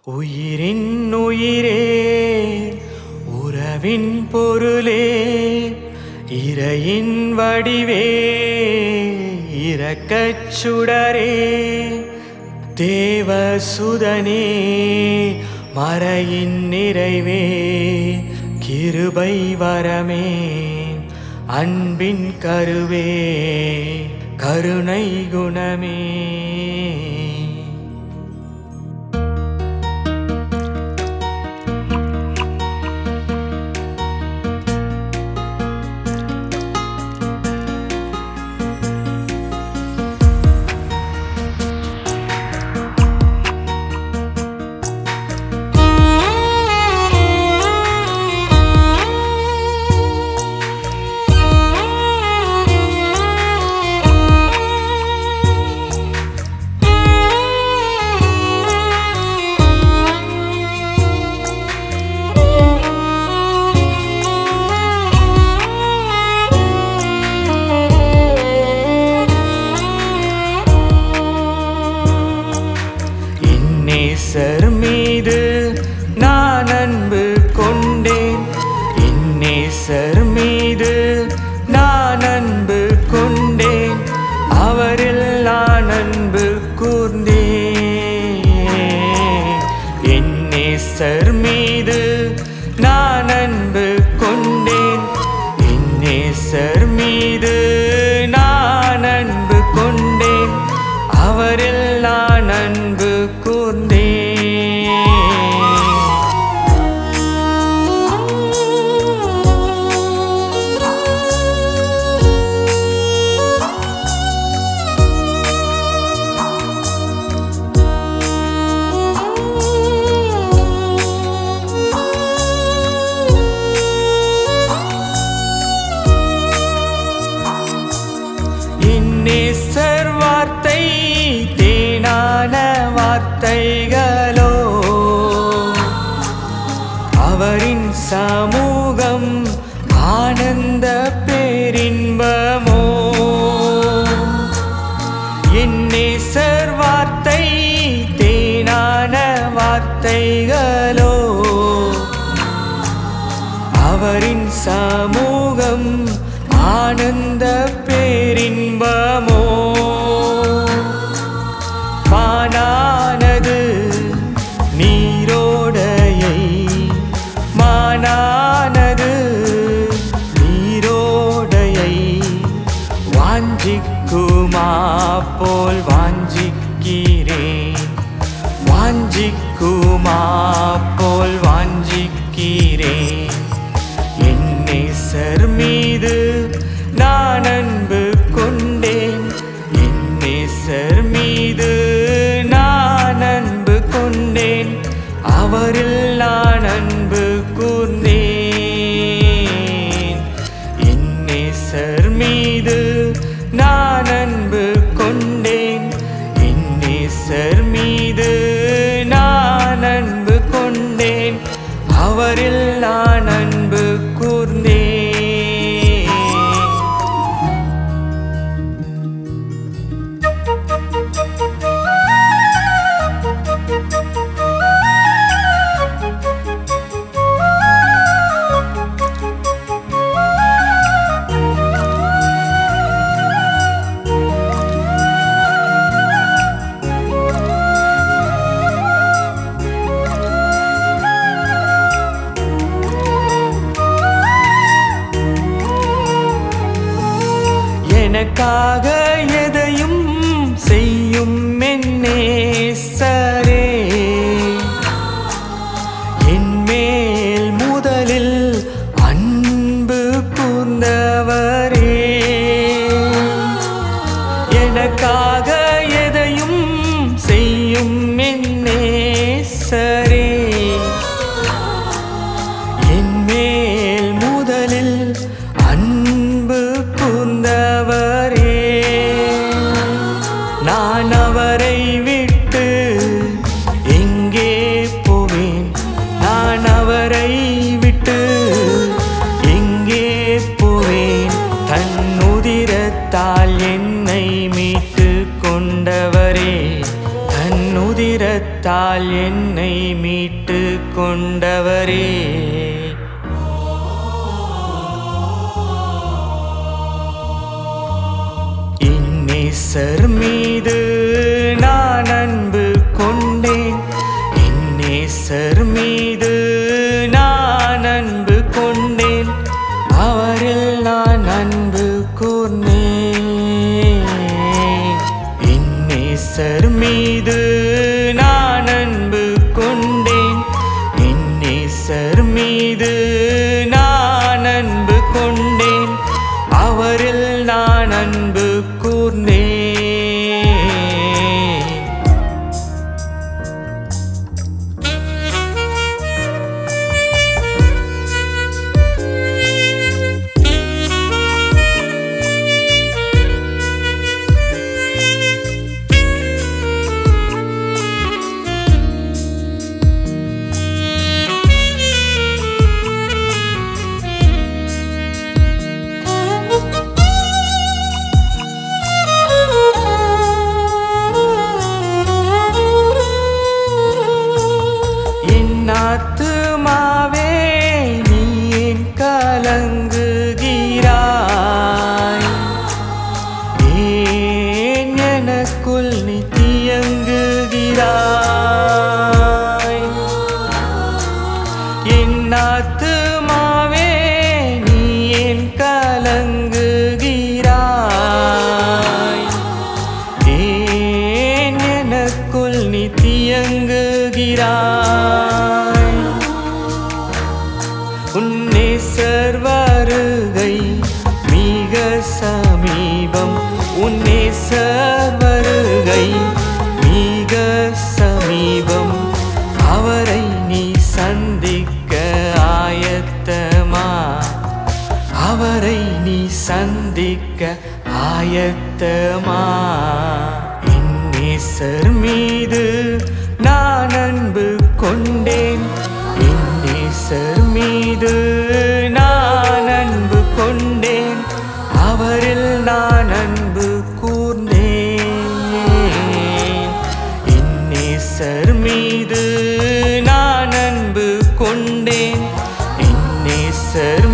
உயிரின் உயிரே உறவின் பொருளே இறையின் வடிவே இரக்கச் சுடரே தேவசுதனே மறையின் நிறைவே கிருபை வரமே அன்பின் கருவே கருணை குணமே இன்னேசர் மீது நான் அன்பு கொண்டேன் இன்னேசர் மீது நான் அன்பு கொண்டேன் அவரில் நான் அன்பு கூர்ந்தேன் இன்னேசர் மீது நான் அன்பு கொண்டேன் இன்னேசர் மீது நான் அன்பு கொண்டேன் அவரில் நான் அன்பு கூர்ந்தேன் இன்னேசர் வார்த்தை தேனான வார்த்தைகளோ அவரின் சமூகம் ஆனந்த பேரின்பமோ இன்னேசர் வார்த்தை தேனான வார்த்தைகளோ அவரின் சமூகம் ஆனந்த பேரின்பமோ மானானது நீரோடையை மானானது நீரோடையை வாஞ்சிக்குமா போல் வாஞ்சிக்கிறேன் வாஞ்சிக்குமா போல் வாஞ்சிக்கிறேன் என்னேசர் மீது நான் அன்பு கொண்டேன் என்னேசர் மீது நான் அன்பு கொண்டேன் அவரில் நான் அன்பு கூர்ந்தேன் என்னேசர் மீது நான் அன்பு கொண்டேன் என்னேசர் மீது நான் அன்பு கொண்டேன் அவரில் நான் அன்பு கூர்ந்தேன் எனக்காக எதையும் செய்யும் என்னேசரே என் மேல் முதலில் அன்பு கூர்ந்தவரே எனக்காக எதையும் செய்யும் என்னேசரே என் மேல் முதலில் அன்பு கூர்ந்தவரே இரத்தத்தால் என்னை மீட்டு கொண்டவரே இன்னேசர் மீது நான் அன்பு கொண்டேன் இன்னேசர் மீது நான் அன்பு கொண்டேன் அவரில் நான் அன்பு கூர்ந்தேன் இன்னேசர் மீது நான் அன்பு கொண்டேன் இன்னேசர் மீது நான் அன்பு கொண்டேன் அவரில் நான் அன்பு கூர்ந்தேன் என் ஆத்துமாவே நீ ஏன் கலங்குகிறாய் ஏன் எனக்குள் நீ தியங்குகிறாய் என் ஆத்துமாவே நீ ஏன் கலங்குகிறாய் ஏன் எனக்குள் நீ தியங்குகிறாய் உன்னே சர்வருகை மிக சமீபம் உன்னே சர்வருகை மிக சமீபம் அவரை நீ சந்திக்க ஆயத்தமா அவரை நீ சந்திக்க ஆயத்தமா இன்னேசர் மீது நான் அன்பு கொண்டேன் இன்னேசர் மீது நான் அன்பு கொண்டேன் அவரில் நான் அன்பு கூர்ந்தேன் இன்னேசர் மீது நான் அன்பு கொண்டேன் இன்னேசர்